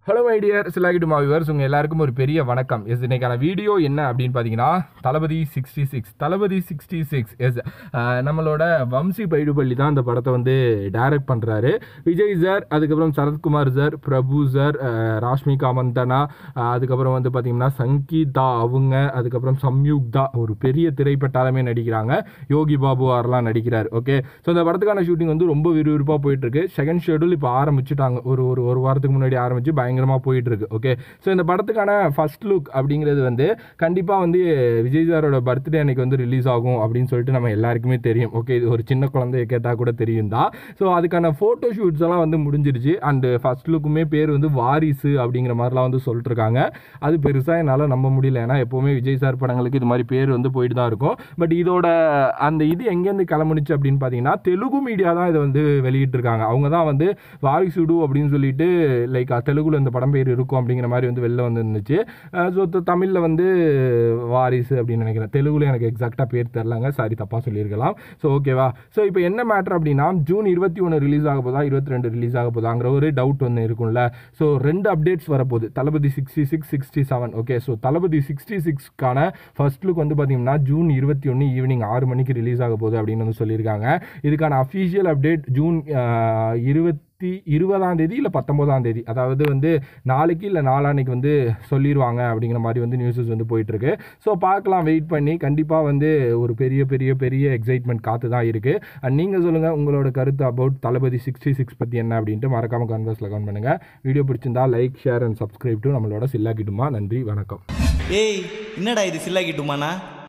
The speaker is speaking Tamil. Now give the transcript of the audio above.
ஹலோ மை டியர் சிலாகிட்டுமா விவர்ஸ் உங்கள் எல்லாருக்கும் ஒரு பெரிய வணக்கம் எஸ் இன்னைக்கான வீடியோ என்ன அப்படின்னு பார்த்தீங்கன்னா Thalapathy sixty six Thalapathy sixty six yes நம்மளோட வம்சி பைடுபள்ளி தான் இந்த படத்தை வந்து டைரக்ட் பண்ணுறாரு விஜய் சார் அதுக்கப்புறம் சரத்குமார் சார் பிரபு சார் அஹ், ராஷ்மிகா மந்தனா அஹ், அதுக்கப்புறம் வந்து பார்த்தீங்கன்னா சங்கீதா அவங்க அதுக்கப்புறம் சம்யுக்தா ஒரு பெரிய திரைப்பட்டாலுமே நடிக்கிறாங்க யோகி பாபு ஆர்லாம் நடிக்கிறார் ஓகே ஸோ இந்த படத்துக்கான ஷூட்டிங் வந்து ரொம்ப விறுவிறுப்பாக போயிட்டு இருக்கு செகண்ட் ஷெடியூல் இப்போ ஆரம்பிச்சுட்டாங்க ஒரு ஒரு ஒரு வாரத்துக்கு முன்னாடி ஆரம்பிச்சு பயங்கரமாக போயிட்டு இருக்கு ஓகே ஸோ இந்த படத்துக்கான ஃபர்ஸ்ட் லுக் அப்படிங்கிறது வந்து கண்டிப்பாக வந்து விஜய் சாரோட பர்த்டே அன்னைக்கு வந்து ரிலீஸ் ஆகும் அப்படின்னு சொல்லிட்டு நம்ம எல்லாருக்குமே தெரியும் ஓகே இது ஒரு சின்ன குழந்தைய கேட்டால் கூட தெரியும் தான் ஸோ அதுக்கான ஃபோட்டோ ஷூட்ஸ் எல்லாம் வந்து முடிஞ்சிருச்சு அண்டு ஃபர்ஸ்ட் லுக்குமே பேர் வந்து வாரிசு அப்படிங்கிற மாதிரிலாம் வந்து சொல்லிட்டு இருக்காங்க அது பெருசாக என்னால் நம்ப முடியல ஏன்னா எப்போவுமே விஜய் சார் படங்களுக்கு இது மாதிரி பேர் வந்து போயிட்டு தான் இருக்கும் பட் இதோட அந்த இது எங்கேருந்து கிளம்புனுச்சு அப்படின்னு பார்த்தீங்கன்னா தெலுங்கு மீடியா தான் இதை வந்து வெளியிட்டிருக்காங்க அவங்க தான் வந்து வாரிசுடு அப்படின்னு சொல்லிட்டு லைக் தெலுங்குல இந்த படம் பேர் இருக்கும் அப்படிங்கிற மாதிரி வந்து வெளில வந்து இருந்துச்சு ஸோ தமிழில் வந்து வாரிசு அப்படின்னு நினைக்கிறேன் தெலுங்குல எனக்கு எக்ஸாக்டாக பேர் தெரிலங்க சாரி தப்பாக சொல்லியிருக்கலாம் ஸோ ஓகேவா ஸோ இப்போ என்ன மேட்ரு அப்படின்னா ஜூன் இருபத்தி ஒன்று ரிலீஸ் ஆக போதா இருபத்தி ரெண்டு ரிலீஸ் ஆக போதாங்கிற ஒரு டவுட் ஒன்று இருக்கும்ல ஸோ ரெண்டு அப்டேட்ஸ் வரப்போகுது Thalapathy sixty six sixty seven okay so Thalapathy sixty சிக்ஸ்க்கான ஃபர்ஸ்ட் லுக் வந்து பார்த்தீங்கன்னா ஜூன் இருபத்தி ஒன்று ஈவினிங் ஆறு மணிக்கு ரிலீஸ் ஆக போகுது அப்படின்னு வந்து சொல்லியிருக்காங்க இதுக்கான அஃபீஷியல் அப்டேட் ஜூன் இருபத்தி இருபதாம் தேதி இல்லை பத்தொம்போதாம் தேதி அதாவது வந்து நாளைக்கு இல்லை நாளான்னைக்கு வந்து சொல்லிடுவாங்க அப்படிங்கிற மாதிரி வந்து நியூஸஸ் வந்து போயிட்டுருக்கு ஸோ பார்க்கலாம் வெயிட் பண்ணி கண்டிப்பாக வந்து ஒரு பெரிய பெரிய பெரிய எக்ஸைட்மெண்ட் காத்து தான் இருக்குது அண்ட் நீங்கள் சொல்லுங்கள் உங்களோட கருத்து அபவுட் தளபதி சிக்ஸ்டி சிக்ஸ் பற்றி என்ன அப்படின்ட்டு மறக்காமல் கான்வர்ஸில் கமெண்ட் பண்ணுங்கள் வீடியோ பிடிச்சிருந்தா like share and subscribe to நம்மளோட சில்லாக்கிட்டுமா நன்றி வணக்கம் ஏய் என்னடா இது சில்லாக்கிட்டுமாண்ணா